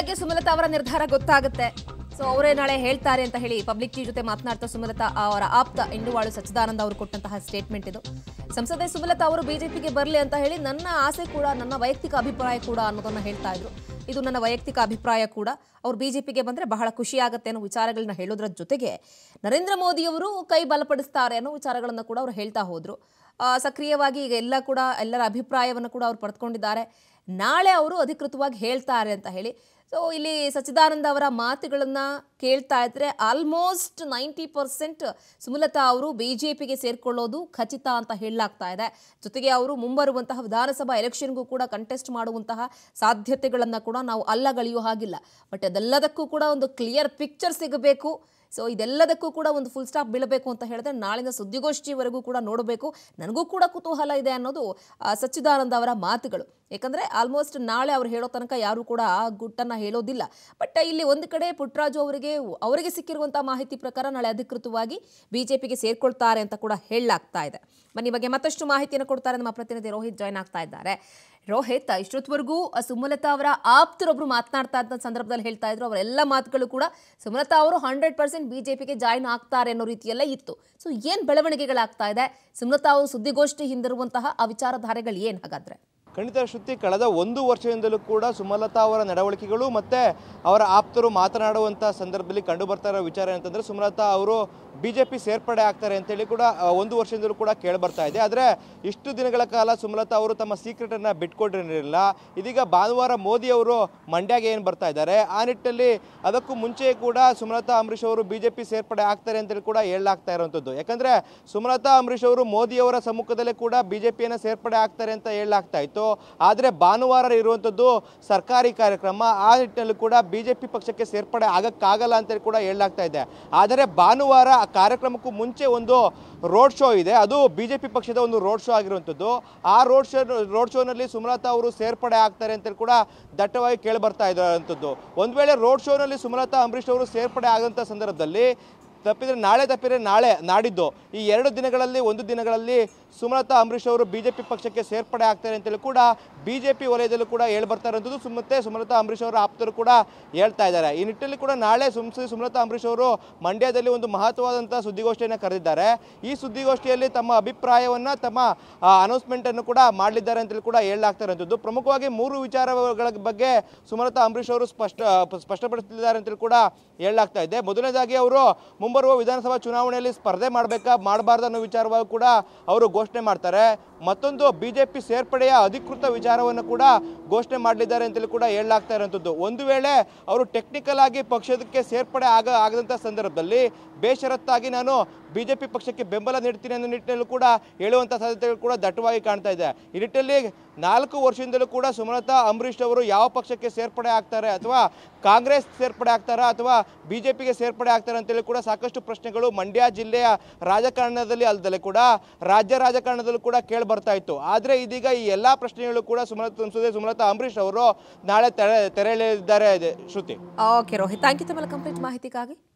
ಬೆಳಗ್ಗೆ ಸುಮಲತಾ ಅವರ ನಿರ್ಧಾರ ಗೊತ್ತಾಗುತ್ತೆ ಸೊ ಅವರೇ ನಾಳೆ ಹೇಳ್ತಾರೆ ಅಂತ ಹೇಳಿ ಪಬ್ಲಿಕ್ ಟಿವಿ ಜೊತೆ ಮಾತನಾಡ್ತಾ ಸುಮಲತಾ ಅವರ ಆಪ್ತ ಇಂಡುವಾಳು ಸಚ್ಚಿದಾನಂದ ಅವರು ಕೊಟ್ಟಂತಹ ಸ್ಟೇಟ್ಮೆಂಟ್ ಇದು ಸಂಸದೆ ಸುಮಲತಾ ಅವರು ಬಿಜೆಪಿಗೆ ಬರಲಿ ಅಂತ ಹೇಳಿ ನನ್ನ ಆಸೆ ಕೂಡ ನನ್ನ ವೈಯಕ್ತಿಕ ಅಭಿಪ್ರಾಯ ಕೂಡ ಅನ್ನೋದನ್ನ ಹೇಳ್ತಾ ಇದ್ರು ಇದು ನನ್ನ ವೈಯಕ್ತಿಕ ಅಭಿಪ್ರಾಯ ಕೂಡ ಅವ್ರು ಬಿಜೆಪಿಗೆ ಬಂದ್ರೆ ಬಹಳ ಖುಷಿ ಆಗುತ್ತೆ ಅನ್ನೋ ವಿಚಾರಗಳನ್ನ ಹೇಳೋದ್ರ ಜೊತೆಗೆ ನರೇಂದ್ರ ಮೋದಿಯವರು ಕೈ ಬಲಪಡಿಸ್ತಾರೆ ಅನ್ನೋ ವಿಚಾರಗಳನ್ನ ಕೂಡ ಅವ್ರು ಹೇಳ್ತಾ ಹೋದ್ರು ಆ, ಸಕ್ರಿಯವಾಗಿ ಈಗ ಎಲ್ಲ ಕೂಡ ಎಲ್ಲರ ಅಭಿಪ್ರಾಯವನ್ನು ಕೂಡ ಅವ್ರು ಪಡೆದುಕೊಂಡಿದ್ದಾರೆ ನಾಳೆ ಅವರು ಅಧಿಕೃತವಾಗಿ ಹೇಳ್ತಾರೆ ಅಂತ ಹೇಳಿ ಸೊ ಇಲ್ಲಿ ಸಚ್ಚಿದಾನಂದ ಅವರ ಮಾತುಗಳನ್ನ ಕೇಳ್ತಾ ಇದ್ರೆ ಆಲ್ಮೋಸ್ಟ್ ನೈಂಟಿ ಪರ್ಸೆಂಟ್ ಸುಮಲತಾ ಅವರು ಬಿಜೆಪಿಗೆ ಸೇರ್ಕೊಳ್ಳೋದು ಖಚಿತ ಅಂತ ಹೇಳಲಾಗ್ತಾ ಇದೆ ಜೊತೆಗೆ ಅವರು ಮುಂಬರುವಂತಹ ವಿಧಾನಸಭಾ ಎಲೆಕ್ಷನ್ಗೂ ಕೂಡ ಕಂಟೆಸ್ಟ್ ಮಾಡುವಂತಹ ಸಾಧ್ಯತೆಗಳನ್ನು ಕೂಡ ನಾವು ಅಲ್ಲಗಳೆಯೋ ಹಾಗಿಲ್ಲ ಬಟ್ ಅದೆಲ್ಲದಕ್ಕೂ ಕೂಡ ಒಂದು ಕ್ಲಿಯರ್ ಪಿಕ್ಚರ್ ಸಿಗಬೇಕು ಸೊ ಇದೆಲ್ಲದಕ್ಕೂ ಕೂಡ ಒಂದು ಫುಲ್ ಸ್ಟಾಪ್ ಬೀಳಬೇಕು ಅಂತ ಹೇಳಿದ್ರೆ ನಾಳಿನ ಸುದ್ದಿಗೋಷ್ಠಿವರೆಗೂ ಕೂಡ ನೋಡಬೇಕು ನನಗೂ ಕೂಡ ಕುತೂಹಲ ಇದೆ ಅನ್ನೋದು ಆ, ಸಚ್ಚಿದಾನಂದ ಅವರ ಮಾತುಗಳು ಯಾಕಂದ್ರೆ ಆಲ್ಮೋಸ್ಟ್ ನಾಳೆ ಅವ್ರು ಹೇಳೋ ತನಕ ಯಾರು ಕೂಡ ಆ ಗುಟ್ಟನ್ನ ಹೇಳೋದಿಲ್ಲ ಬಟ್ ಇಲ್ಲಿ ಒಂದು ಕಡೆ ಪುಟ್ಟರಾಜು ಅವರಿಗೆ ಅವರಿಗೆ ಸಿಕ್ಕಿರುವಂತಹ ಮಾಹಿತಿ ಪ್ರಕಾರ ನಾಳೆ ಅಧಿಕೃತವಾಗಿ ಬಿಜೆಪಿಗೆ ಸೇರ್ಕೊಳ್ತಾರೆ ಅಂತ ಕೂಡ ಹೇಳಲಾಗ್ತಾ ಇದೆ ಬನ್ನಿ ಈ ಬಗ್ಗೆ ಮತ್ತಷ್ಟು ಮಾಹಿತಿಯನ್ನು ಕೊಡ್ತಾರೆ ನಮ್ಮ ಪ್ರತಿನಿಧಿ ರೋಹಿತ್ ಜಾಯ್ನ್ ಆಗ್ತಾ ಇದ್ದಾರೆ ರೋಹಿತ್ ಇಷ್ಟೊತ್ತವರೆಗೂ ಸುಮಲತಾ ಅವರ ಆಪ್ತರೊಬ್ರು ಮಾತನಾಡ್ತಾ ಇದ್ದ ಸಂದರ್ಭದಲ್ಲಿ ಹೇಳ್ತಾ ಇದ್ರು ಅವರ ಎಲ್ಲ ಮಾತುಗಳು ಕೂಡ ಸುಮಲತಾ ಅವರು ಹಂಡ್ರೆಡ್ ಪರ್ಸೆಂಟ್ ಬಿಜೆಪಿಗೆ ಜಾಯ್ನ್ ಆಗ್ತಾರೆ ಅನ್ನೋ ರೀತಿಯಲ್ಲೇ ಇತ್ತು ಸೊ ಏನ್ ಬೆಳವಣಿಗೆಗಳಾಗ್ತಾ ಇದೆ ಸುಮಲತಾ ಅವರು ಸುದ್ದಿಗೋಷ್ಠಿ ಹಿಂದಿರುವಂತಹ ಆ ವಿಚಾರಧಾರೆಗಳು ಏನ್ ಹಾಗಾದ್ರೆ ಖಂಡಿತ ಶ್ರುತಿ ಕಳೆದ ಒಂದು ವರ್ಷದಿಂದಲೂ ಕೂಡ ಸುಮಲತಾ ಅವರ ನಡವಳಿಕೆಗಳು ಮತ್ತೆ ಅವರ ಆಪ್ತರು ಮಾತನಾಡುವಂಥ ಸಂದರ್ಭದಲ್ಲಿ ಕಂಡು ಬರ್ತಾ ಇರೋ ವಿಚಾರ ಏನಂತಂದ್ರೆ ಸುಮಲತಾ ಅವರು ಬಿ ಜೆ ಪಿ ಸೇರ್ಪಡೆ ಆಗ್ತಾರೆ ಅಂತೇಳಿ ಕೂಡ ಆ, ಒಂದು ವರ್ಷದಿಂದಲೂ ಕೂಡ ಕೇಳಿ ಬರ್ತಾ ಇದೆ ಆದರೆ ಇಷ್ಟು ದಿನಗಳ ಕಾಲ ಸುಮಲತಾ ಅವರು ತಮ್ಮ ಸೀಕ್ರೆಟನ್ನು ಬಿಟ್ಕೊಂಡಿರಲಿಲ್ಲ ಇದೀಗ ಭಾನುವಾರ ಮೋದಿ ಅವರು ಮಂಡ್ಯಗೆ ಏನು ಬರ್ತಾ ಇದ್ದಾರೆ ಆ ನಿಟ್ಟಿನಲ್ಲಿ ಅದಕ್ಕೂ ಮುಂಚೆ ಕೂಡ ಸುಮಲತಾ ಅಂಬರೀಶ್ ಅವರು ಬಿ ಜೆ ಪಿ ಸೇರ್ಪಡೆ ಆಗ್ತಾರೆ ಅಂತೇಳಿ ಕೂಡ ಹೇಳಲಾಗ್ತಾ ಇರುವಂಥದ್ದು ಯಾಕಂದ್ರೆ ಸುಮಲತಾ ಅಂಬರೀಶ್ ಅವರು ಮೋದಿ ಅವರ ಸಮ್ಮುಖದಲ್ಲೇ ಕೂಡ ಬಿ ಜೆ ಪಿಯನ್ನು ಸೇರ್ಪಡೆ ಆಗ್ತಾರೆ ಅಂತ ಹೇಳಲಾಗ್ತಾ ಇತ್ತು ಆದರೆ ಭಾನುವಾರ ಇರುವಂಥದ್ದು ಸರ್ಕಾರಿ ಕಾರ್ಯಕ್ರಮ ಆ ನಿಟ್ಟಿನಲ್ಲಿ ಕೂಡ ಬಿ ಜೆ ಪಿ ಪಕ್ಷಕ್ಕೆ ಸೇರ್ಪಡೆ ಆಗಕ್ಕಾಗಲ್ಲ ಅಂತೇಳಿ ಕೂಡ ಹೇಳಲಾಗ್ತಾ ಇದೆ ಆದರೆ ಭಾನುವಾರ ಆ ಕಾರ್ಯಕ್ರಮಕ್ಕೂ ಮುಂಚೆ ಒಂದು ರೋಡ್ ಶೋ ಇದೆ ಅದು ಬಿ ಜೆ ಪಿ ಪಕ್ಷದ ಒಂದು ರೋಡ್ ಶೋ ಆಗಿರುವಂಥದ್ದು ಆ ರೋಡ್ ಶೋ ರೋಡ್ ಶೋನಲ್ಲಿ ಸುಮಲತಾ ಅವರು ಸೇರ್ಪಡೆ ಆಗ್ತಾರೆ ಅಂತೇಳಿ ಕೂಡ ದಟ್ಟವಾಗಿ ಕೇಳಿ ಬರ್ತಾ ಇರುವಂಥದ್ದು ಒಂದು ವೇಳೆ ರೋಡ್ ಶೋನಲ್ಲಿ ಸುಮಲತಾ ಅಂಬರೀಶ್ ಅವರು ಸೇರ್ಪಡೆ ಆದಂಥ ಸಂದರ್ಭದಲ್ಲಿ ತಪ್ಪಿದ್ರೆ ನಾಳೆ ತಪ್ಪಿದ್ರೆ ನಾಳೆ ನಾಡಿದ್ದು ಈ ಎರಡು ದಿನಗಳಲ್ಲಿ ಒಂದು ದಿನಗಳಲ್ಲಿ ಸುಮಲತಾ ಅಂಬರೀಶ್ ಅವರು ಬಿಜೆಪಿ ಪಕ್ಷಕ್ಕೆ ಸೇರ್ಪಡೆ ಆಗ್ತಾರೆ ಅಂತೇಳಿ ಕೂಡ ಬಿಜೆಪಿ ವಲಯದಲ್ಲೂ ಕೂಡ ಹೇಳಿ ಬರ್ತಾ ಇರೋದು ಸುಮ್ಮತ್ತೆ ಸುಮಲತಾ ಅಂಬರೀಶ್ ಅವರ ಆಪ್ತರು ಕೂಡ ಹೇಳ್ತಾ ಇದ್ದಾರೆ ಈ ನಿಟ್ಟಿನಲ್ಲಿ ಕೂಡ ನಾಳೆ ಸುಮ್ಸಿ ಸುಮಲತಾ ಅಂಬರೀಶ್ ಅವರು ಮಂಡ್ಯದಲ್ಲಿ ಒಂದು ಮಹತ್ವವಾದಂಥ ಸುದ್ದಿಗೋಷ್ಠಿಯನ್ನು ಕರೆದಿದ್ದಾರೆ ಈ ಸುದ್ದಿಗೋಷ್ಠಿಯಲ್ಲಿ ತಮ್ಮ ಅಭಿಪ್ರಾಯವನ್ನ ತಮ್ಮ ಅನೌನ್ಸ್ಮೆಂಟ್ ಅನ್ನು ಕೂಡ ಮಾಡಲಿದ್ದಾರೆ ಅಂತೇಳಿ ಕೂಡ ಹೇಳಲಾಗ್ತಾ ಇರೋದು ಪ್ರಮುಖವಾಗಿ ಮೂರು ವಿಚಾರಗಳ ಬಗ್ಗೆ ಸುಮಲತಾ ಅಂಬರೀಶ್ ಅವರು ಸ್ಪಷ್ಟ ಸ್ಪಷ್ಟಪಡಿಸಲಿದ್ದಾರೆ ಅಂತೇಳಿ ಕೂಡ ಹೇಳಲಾಗ್ತಾ ಇದೆ ಮೊದಲನೇದಾಗಿ ಅವರು ಮುಂಬರುವ ವಿಧಾನಸಭಾ ಚುನಾವಣೆಯಲ್ಲಿ ಸ್ಪರ್ಧೆ ಮಾಡಬೇಕಾ ಮಾಡಬಾರ್ದು ಅನ್ನೋ ವಿಚಾರವಾಗಿ ಕೂಡ ಅವರು ಘೋಷಣೆ ಮಾಡ್ತಾರೆ ಮತ್ತೊಂದು ಬಿಜೆಪಿ ಸೇರ್ಪಡೆಯ ಅಧಿಕೃತ ವಿಚಾರವನ್ನು ಕೂಡ ಘೋಷಣೆ ಮಾಡಲಿದ್ದಾರೆ ಅಂತೇಳಿ ಕೂಡ ಹೇಳಲಾಗ್ತಾ ಇರುವಂಥದ್ದು ಒಂದು ವೇಳೆ ಅವರು ಟೆಕ್ನಿಕಲ್ ಆಗಿ ಪಕ್ಷಕ್ಕೆ ಸೇರ್ಪಡೆ ಆಗ ಆಗದಂಥ ಸಂದರ್ಭದಲ್ಲಿ ಬೇಷರತ್ತಾಗಿ ನಾನು ಬಿಜೆಪಿ ಪಕ್ಷಕ್ಕೆ ಬೆಂಬಲ ನೀಡ್ತೀನಿ ಅನ್ನೋ ನಿಟ್ಟಿನಲ್ಲೂ ಕೂಡ ಹೇಳುವಂಥ ಸಾಧ್ಯತೆಗಳು ಕೂಡ ದಟ್ಟವಾಗಿ ಕಾಣ್ತಾ ಇದೆ ಈ ನಿಟ್ಟಿನಲ್ಲಿ ನಾಲ್ಕು ವರ್ಷದಿಂದಲೂ ಕೂಡ ಸುಮಲತಾ ಅಂಬರೀಶ್ ಅವರು ಯಾವ ಪಕ್ಷಕ್ಕೆ ಸೇರ್ಪಡೆ ಆಗ್ತಾರೆ ಅಥವಾ ಕಾಂಗ್ರೆಸ್ ಸೇರ್ಪಡೆ ಆಗ್ತಾರಾ ಅಥವಾ ಬಿಜೆಪಿಗೆ ಸೇರ್ಪಡೆ ಆಗ್ತಾರೆ ಅಂತೇಳಿ ಕೂಡ ಸಾಕಷ್ಟು ಪ್ರಶ್ನೆಗಳು ಮಂಡ್ಯ ಜಿಲ್ಲೆಯ ರಾಜಕಾರಣದಲ್ಲಿ ಅಲ್ಲದಲ್ಲೇ ಕೂಡ ರಾಜ್ಯ ರಾಜಕಾರಣದಲ್ಲೂ ಕೂಡ ಕೇಳಿ ಬರ್ತಾ ಇತ್ತು ಆದರೆ ಇದೀಗ ಈ ಎಲ್ಲಾ ಪ್ರಶ್ನೆಗಳು ಕೂಡ ಸುಮಲತಾ ಸಂಸದೆ ಸುಮಲತಾ ಅಂಬರೀಶ್ ಅವರು ನಾಳೆ ತೆರೆ ತೆರೆಯಲಿದ್ದಾರೆ Shruti okay Rohit thank you ತಮ್ಮ ಕಂಪ್ಲೀಟ್ ಮಾಹಿತಿಗಾಗಿ